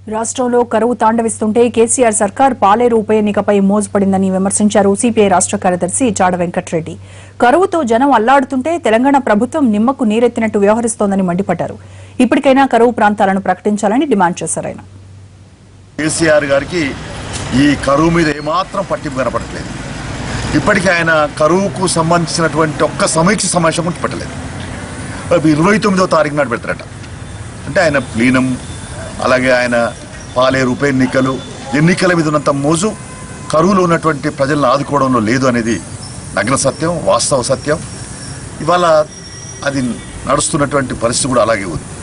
రాష్ట్రంలో కరువు తాండవిస్తుంటే కేసీఆర్ సర్కార్ పాలేరు ఉప ఎన్నికపై మోజుపడిందని విమర్శించారు సిపిఐ రాష్ట్ర కార్యదర్శి చాడ వెంకట్రెడ్డి కరువుతో జనం అల్లాడుతుంటే తెలంగాణ ప్రభుత్వం నిమ్మకు నీరెత్తినట్టు వ్యవహరిస్తోందని మండిపడ్డారు ఇప్పటికైనా కరువు ప్రాంతాలను ప్రకటించాలని డిమాండ్ చేశారు ఆయన కేసీఆర్ గారికి ఈ కరువు మీద ఏమాత్రం పట్టింపు కనపడట్లేదు ఇప్పటికీ ఆయన కరువుకు సంబంధించినటువంటి ఒక్క సమీక్ష సమావేశం కూడా పెట్టలేదు రేపు ఇరవై తొమ్మిదో తారీఖు నాడు పెడతారట అంటే ఆయన ప్లీనం అలాగే ఆయన పాలేరు ఉప ఎన్నికలు ఎన్నికల మీద ఉన్నంత మోజు కరువులో ఉన్నటువంటి ప్రజలను ఆదుకోవడంలో లేదు అనేది నగ్న సత్యం వాస్తవ సత్యం ఇవాళ అది నడుస్తున్నటువంటి పరిస్థితి కూడా అలాగే ఉంది